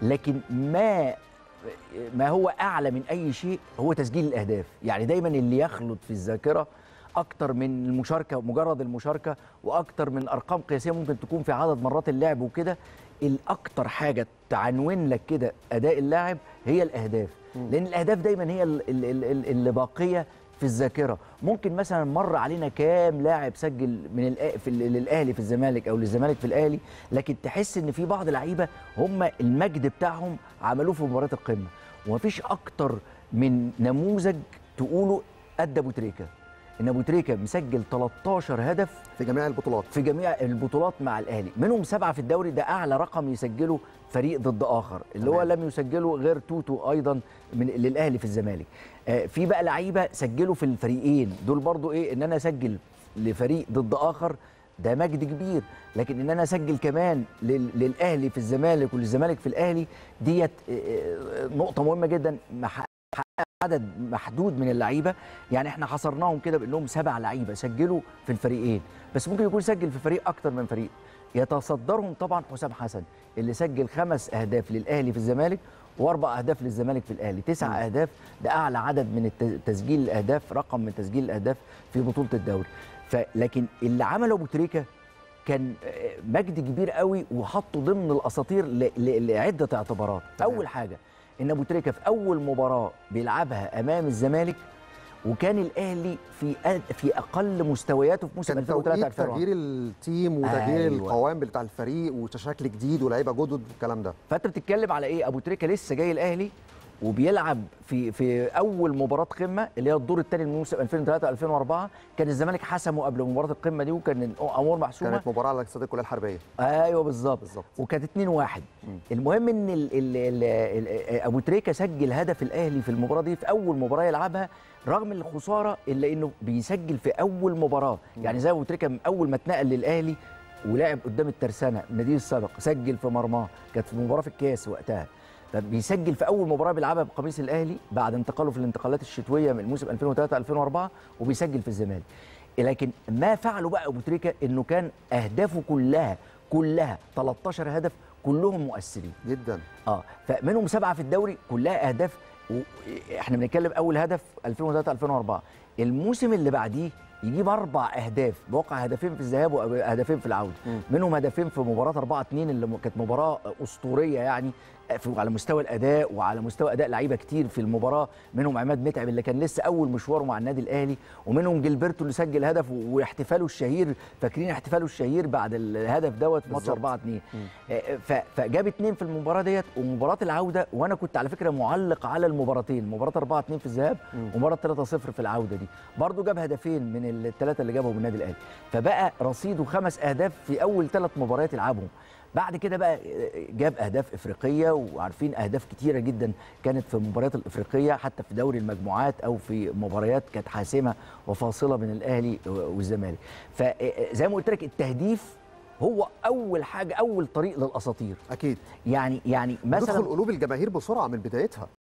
لكن ما ما هو اعلى من اي شيء هو تسجيل الاهداف يعني دايما اللي يخلط في الذاكره اكتر من المشاركه مجرد المشاركه واكتر من ارقام قياسيه ممكن تكون في عدد مرات اللعب وكده الاكتر حاجه تعنون لك كده اداء اللاعب هي الاهداف لان الاهداف دايما هي ال- ال- ال- ال- اللي باقيه في الذاكره ممكن مثلا مر علينا كام لاعب سجل من الأ- في ال- للاهلي في الزمالك او للزمالك في الاهلي لكن تحس ان في بعض لعيبه هم المجد بتاعهم عملوه في مباراه القمه ومفيش اكتر من نموذج تقوله قد ابو تريكه ان ابو تريكه مسجل 13 هدف في جميع البطولات في جميع البطولات مع الاهلي منهم سبعه في الدوري ده اعلى رقم يسجله فريق ضد اخر اللي هو تمام. لم يسجله غير توتو ايضا من للاهلي في الزمالك آه، في بقى لعيبه سجلوا في الفريقين دول برضو ايه ان انا اسجل لفريق ضد اخر ده مجد كبير لكن ان انا اسجل كمان لل- للاهلي في الزمالك وللزمالك في الاهلي ديت آه، آه، نقطه مهمه جدا مح- عدد محدود من اللعيبه يعني احنا حصرناهم كده بانهم سبع لعيبه سجلوا في الفريقين بس ممكن يكون سجل في فريق اكتر من فريق يتصدرهم طبعا حسام حسن اللي سجل خمس اهداف للاهلي في الزمالك واربع اهداف للزمالك في الاهلي تسع اهداف ده اعلى عدد من الت- تسجيل الاهداف رقم من تسجيل الاهداف في بطوله الدوري فلكن اللي عمله ابو تريكه كان آه، مجد كبير قوي وحطه ضمن الاساطير ل- ل- لعده اعتبارات تمام. اول حاجه ان ابو تريكه في اول مباراه بيلعبها امام الزمالك وكان الاهلي في أد- في اقل مستوياته في موسم كان 2003 توقيت 2004 تغيير التيم وتغيير أيوة. القوام بتاع الفريق وشكل جديد ولاعيبه جدد والكلام ده فانت بتتكلم على ايه ابو تريكه لسه جاي الاهلي وبيلعب في في اول مباراه قمه اللي هي الدور الثاني من موسم 2003 2004 كان الزمالك حسمه قبل مباراه القمه دي وكان الامور محسومه كانت مباراه على استاد الكليه الحربيه ايوه بالظبط بالظبط. وكانت 2 1 المهم ان ال ال ال ال ابو تريكه سجل هدف الاهلي في المباراه دي في اول مباراه يلعبها رغم الخساره الا انه بيسجل في اول مباراه يعني زي ابو تريكه من اول ما اتنقل للاهلي ولعب قدام الترسانه النادي السابق سجل في مرماه كانت في مباراه في الكاس وقتها فبيسجل في اول مباراه بيلعبها بقميص الاهلي بعد انتقاله في الانتقالات الشتويه من موسم 2003 2004 وبيسجل في الزمالك لكن ما فعله بقى ابو تريكه انه كان اهدافه كلها كلها 13 هدف كلهم مؤثرين جدا اه فمنهم سبعه في الدوري كلها اهداف و... احنا بنتكلم اول هدف 2003 2004 الموسم اللي بعديه يجيب اربع اهداف بواقع هدفين في الذهاب وهدفين في العوده مم. منهم هدفين في مباراه 4 2 اللي م- كانت مباراه اسطوريه يعني في على مستوى الاداء وعلى مستوى اداء لعيبه كتير في المباراه منهم عماد متعب اللي كان لسه اول مشواره مع النادي الاهلي ومنهم جilberto اللي سجل هدف واحتفاله الشهير فاكرين احتفاله الشهير بعد الهدف دوت في ماتش بالظبط. 4 2 فجاب اتنين في المباراه ديت ومباراه العوده وانا كنت على فكره معلق على المباراتين مباراه 4 2 في الذهاب ومباراه 3 0 في العوده دي برضو جاب هدفين من الثلاثه اللي جابهم النادي الاهلي فبقى رصيده خمس اهداف في اول ثلاث مباريات يلعبهم بعد كده بقى جاب اهداف افريقيه وعارفين اهداف كتيره جدا كانت في المباريات الافريقيه حتى في دوري المجموعات او في مباريات كانت حاسمه وفاصله بين الاهلي والزمالك فزي ما قلت لك التهديف هو اول حاجه اول طريق للاساطير اكيد يعني يعني مثلا مثلا قلوب الجماهير بسرعه من بدايتها